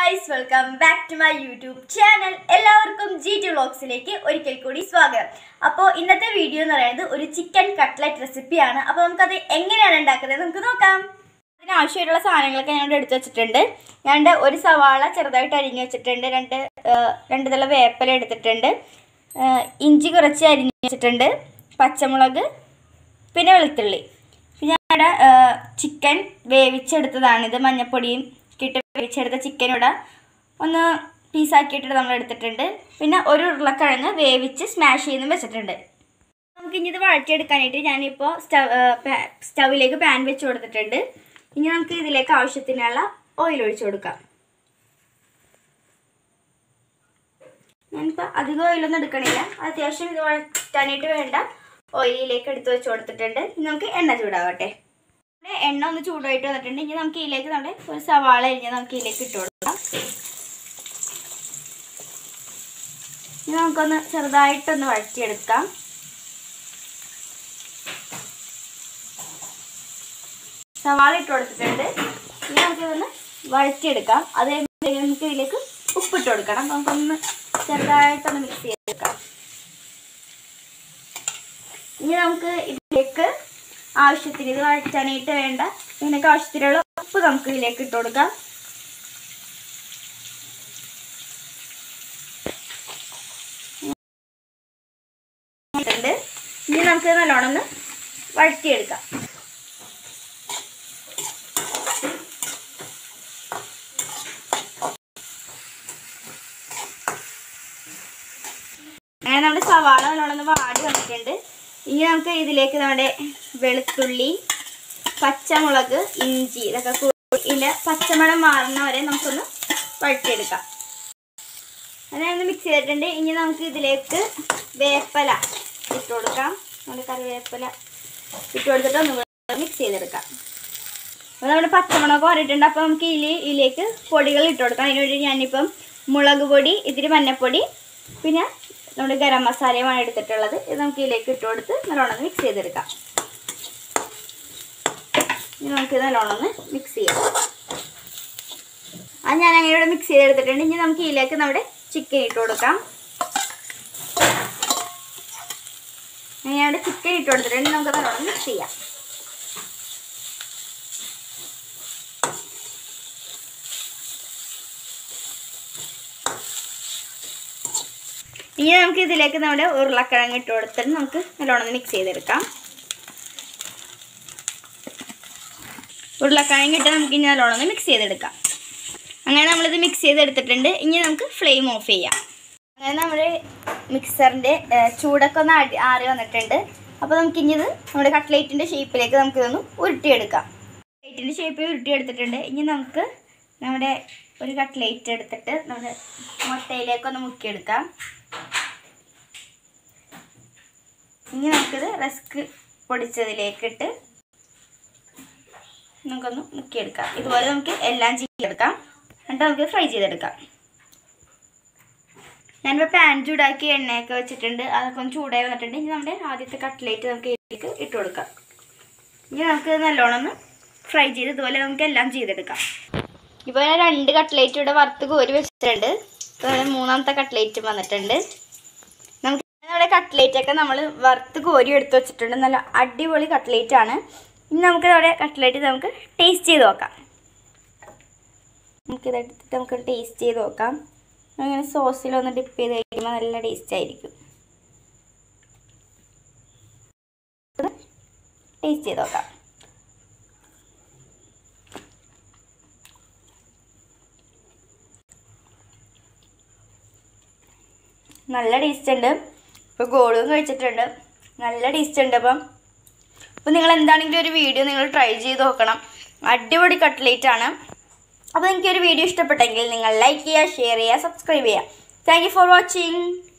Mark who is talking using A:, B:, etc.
A: Guys welcome back to my YouTube channel എല്ലാവർക്കും G T വ്ളോഗ്സിലേക്ക് ഒരിക്കൽ കൂടി സ്വാഗതം അപ്പോൾ ഇന്നത്തെ വീഡിയോ എന്ന് പറയുന്നത് ഒരു ചിക്കൻ കട്ട്ലറ്റ് റെസിപ്പിയാണ് അപ്പോൾ നമുക്കത് എങ്ങനെയാണ് ഉണ്ടാക്കുന്നത് നമുക്ക് നോക്കാം അതിന് ആവശ്യമായിട്ടുള്ള സാധനങ്ങളൊക്കെ ഞാൻ ഇവിടെ എടുത്ത് വെച്ചിട്ടുണ്ട് ഞാൻ ദേ ഒരു സവാള ചെറുതായിട്ട് അരിഞ്ഞ് വെച്ചിട്ടുണ്ട് രണ്ട് ആ, രണ്ട് തല വേപ്പല എടുത്തിട്ടുണ്ട് ആ, ഇഞ്ചി കുറച്ച് അരിഞ്ഞ് വെച്ചിട്ടുണ്ട് പച്ചമുളക് പിന്നെ വെളുത്തുള്ളി പിന്നെ ഇവിടെ ചിക്കൻ വേവിച്ചെടുത്തതാണിത് മഞ്ഞപ്പൊടിയും കിട്ട് വേവിച്ചെടുത്ത ചിക്കൻ ഇവിടെ ഒന്ന് പീസാക്കിയിട്ട് നമ്മൾ എടുത്തിട്ടുണ്ട് പിന്നെ ഒരു ഉരുളക്കിഴങ്ങ് വേവിച്ച് സ്മാഷ് ചെയ്തും വെച്ചിട്ടുണ്ട് നമുക്ക് ഇനി ഇത് വഴറ്റിയെടുക്കാനായിട്ട് ഞാനിപ്പോൾ സ്റ്റവ് സ്റ്റവിലേക്ക് പാൻ വെച്ച് കൊടുത്തിട്ടുണ്ട് ഇനി നമുക്ക് ഇതിലേക്ക് ആവശ്യത്തിനുള്ള ഓയിൽ ഒഴിച്ചു കൊടുക്കാം ഞാനിപ്പോൾ അധികം ഓയിലൊന്നും എടുക്കണില്ല അത്യാവശ്യം ഇത് വഴറ്റാനായിട്ട് വേണ്ട ഓയിലിലേക്ക് എടുത്ത് വെച്ച് കൊടുത്തിട്ടുണ്ട് ഇനി നമുക്ക് എണ്ണ ചൂടാവട്ടെ ഇവിടെ എണ്ണ ഒന്ന് ചൂടായിട്ട് വന്നിട്ടുണ്ട് ഇനി നമുക്ക് ഇതിലേക്ക് നമ്മുടെ ഒരു സവാള അരിഞ്ഞ് നമുക്ക് ഇതിലേക്ക് ഇട്ട് കൊടുക്കാം ഇനി നമുക്കൊന്ന് ചെറുതായിട്ടൊന്ന് വഴറ്റിയെടുക്കാം സവാള ഇട്ട് കൊടുത്തിട്ടുണ്ട് ഇനി നമുക്കിതൊന്ന് വഴറ്റിയെടുക്കാം അത് കഴിയുമ്പോഴത്തേക്കും നമുക്ക് ഇതിലേക്ക് ഉപ്പിട്ട് കൊടുക്കണം നമുക്കൊന്ന് ചെറുതായിട്ടൊന്ന് മിക്സ് ചെയ്തെടുക്കാം ഇനി നമുക്ക് ഇതിലേക്ക് ആവശ്യത്തിന് ഇത് വഴറ്റാനായിട്ട് വേണ്ട ഇതിനൊക്കെ ആവശ്യത്തിനുള്ള ഉപ്പ് നമുക്ക് ഇതിലേക്ക് ഇട്ട് കൊടുക്കാം ഇട്ടിട്ടുണ്ട്. ഇനി നമുക്ക് നല്ലോണം ഒന്ന് വഴറ്റിയെടുക്കാം അങ്ങനെ നമ്മുടെ സവാള നല്ലോണം ഒന്ന് വാടി വന്നിട്ടുണ്ട് ഇനി നമുക്ക് ഇതിലേക്ക് നമ്മുടെ വെളുത്തുള്ളി പച്ചമുളക് ഇഞ്ചി ഇതൊക്കെ കൂടി ഇല്ല പച്ചമണം മാറുന്ന വരെ നമുക്കൊന്ന് വഴറ്റിയെടുക്കാം അതിനൊന്ന് മിക്സ് ചെയ്തിട്ടുണ്ട് ഇനി നമുക്ക് ഇതിലേക്ക് വേപ്പല ഇട്ട് കൊടുക്കാം നമ്മുടെ കറിവേപ്പില ഇട്ട് കൊടുത്തിട്ട് ഒന്ന് മിക്സ് ചെയ്തെടുക്കാം അപ്പോൾ നമ്മുടെ പച്ചമുളക് പറഞ്ഞിട്ടുണ്ട് അപ്പോൾ നമുക്ക് ഇതിൽ ഇതിലേക്ക് പൊടികൾ ഇട്ട് കൊടുക്കാം അതിനുവേണ്ടി ഞാനിപ്പം മുളക് പൊടി ഇത്തിരി മഞ്ഞൾപ്പൊടി പിന്നെ നമ്മുടെ ഗരം മസാലയുമാണ് എടുത്തിട്ടുള്ളത് ഇത് നമുക്ക് ഇതിലേക്ക് ഇട്ട് കൊടുത്ത് നല്ലോണം ഒന്ന് മിക്സ് ചെയ്തെടുക്കാം ഇനി നമുക്ക് ഇത് നല്ലോണം ഒന്ന് മിക്സ് ചെയ്യാം അത് ഞാൻ അങ്ങനെ ഇവിടെ മിക്സ് ചെയ്തെടുത്തിട്ടുണ്ട് ഇനി നമുക്ക് ഇതിലേക്ക് നമ്മുടെ ചിക്കൻ ഇട്ട് കൊടുക്കാം അങ്ങനെ ഞാൻ ഇവിടെ ചിക്കൻ ഇട്ട് കൊടുത്തിട്ടുണ്ട് നമുക്ക് നല്ലോണം മിക്സ് ചെയ്യാം ഇനി നമുക്ക് ഇതിലേക്ക് നമ്മുടെ ഉരുളക്കിഴങ്ങ് ഇട്ട് കൊടുത്തിട്ട് നമുക്ക് നല്ലോണം മിക്സ് ചെയ്തെടുക്കാം ഉരുളക്കിഴങ്ങ് ഇട്ട് നമുക്ക് ഇനി നല്ലോണം മിക്സ് ചെയ്തെടുക്കാം അങ്ങനെ നമ്മളിത് മിക്സ് ചെയ്തെടുത്തിട്ടുണ്ട് ഇനി നമുക്ക് ഫ്ലെയിം ഓഫ് ചെയ്യാം അങ്ങനെ നമ്മുടെ മിക്സറിൻ്റെ ചൂടൊക്കെ ഒന്ന് അടി ആറി വന്നിട്ടുണ്ട് അപ്പോൾ നമുക്ക് ഇനി ഇത് നമ്മുടെ കട്ട്ലേറ്റിൻ്റെ ഷേപ്പിലേക്ക് നമുക്ക് ഇതൊന്ന് ഉരുട്ടിയെടുക്കാം കട്ട്ലേറ്റിൻ്റെ ഷേപ്പിൽ ഉരുട്ടിയെടുത്തിട്ടുണ്ട് ഇനി നമുക്ക് നമ്മുടെ ഒരു കട്ട്ലേറ്റ് എടുത്തിട്ട് നമ്മുടെ മുട്ടയിലേക്കൊന്ന് മുക്കിയെടുക്കാം ഇനി നമുക്കിത് റസ്ക് പൊടിച്ചതിലേക്കിട്ട് നമുക്കൊന്ന് മുക്കിയെടുക്കാം ഇതുപോലെ നമുക്ക് എല്ലാം ചെയ്തെടുക്കാം എന്നിട്ട് നമുക്ക് ഫ്രൈ ചെയ്തെടുക്കാം ഞാനിപ്പോൾ പാൻ ചൂടാക്കി എണ്ണയൊക്കെ വെച്ചിട്ടുണ്ട് അതൊക്കെ ഒന്ന് ചൂടായി വന്നിട്ടുണ്ട് ഇനി നമ്മുടെ ആദ്യത്തെ കട്ട്ലേറ്റ് നമുക്ക് ഇതിലേക്ക് ഇട്ട് കൊടുക്കാം ഇനി നമുക്ക് നല്ലോണം ഒന്ന് ഫ്രൈ ചെയ്ത് ഇതുപോലെ നമുക്ക് എല്ലാം ചെയ്തെടുക്കാം ഇപ്പോൾ ഞാൻ രണ്ട് കട്ട്ലേറ്റ് ഇവിടെ വറുത്ത് കോരി വെച്ചിട്ടുണ്ട് അതുപോലെ മൂന്നാമത്തെ കട്ട്ലേറ്റും വന്നിട്ടുണ്ട് നമുക്ക് നമ്മുടെ കട്ട്ലേറ്റ് ഒക്കെ നമ്മൾ വറുത്ത് കോരി എടുത്ത് വെച്ചിട്ടുണ്ട് നല്ല അടിപൊളി കട്ട്ലേറ്റ് ആണ് ഇനി നമുക്ക് നമ്മുടെ കട്ട്ലേറ്റ് നമുക്ക് ടേസ്റ്റ് ചെയ്ത് നോക്കാം നമുക്കിത് എടുത്തിട്ട് നമുക്ക് ടേസ്റ്റ് ചെയ്ത് നോക്കാം അങ്ങനെ സോസിലൊന്ന് ഡിപ്പ് ചെയ്ത് കഴിക്കുമ്പോൾ നല്ല ടേസ്റ്റ് ആയിരിക്കും ടേസ്റ്റ് ചെയ്ത് നോക്കാം നല്ല ടേസ്റ്റ് ഉണ്ട് ഇപ്പോൾ ഗോളും കഴിച്ചിട്ടുണ്ട് നല്ല ടേസ്റ്റ് ഉണ്ട് അപ്പം അപ്പോൾ നിങ്ങൾ എന്താണെങ്കിലും ഒരു വീഡിയോ നിങ്ങൾ ട്രൈ ചെയ്ത് നോക്കണം അടിപൊളി കട്ട്ലേറ്റ് ആണ് അപ്പോൾ നിങ്ങൾക്ക് ഒരു വീഡിയോ ഇഷ്ടപ്പെട്ടെങ്കിൽ നിങ്ങൾ ലൈക്ക് ചെയ്യുക ഷെയർ ചെയ്യുക സബ്സ്ക്രൈബ് ചെയ്യുക താങ്ക് യു ഫോർ വാച്ചിങ്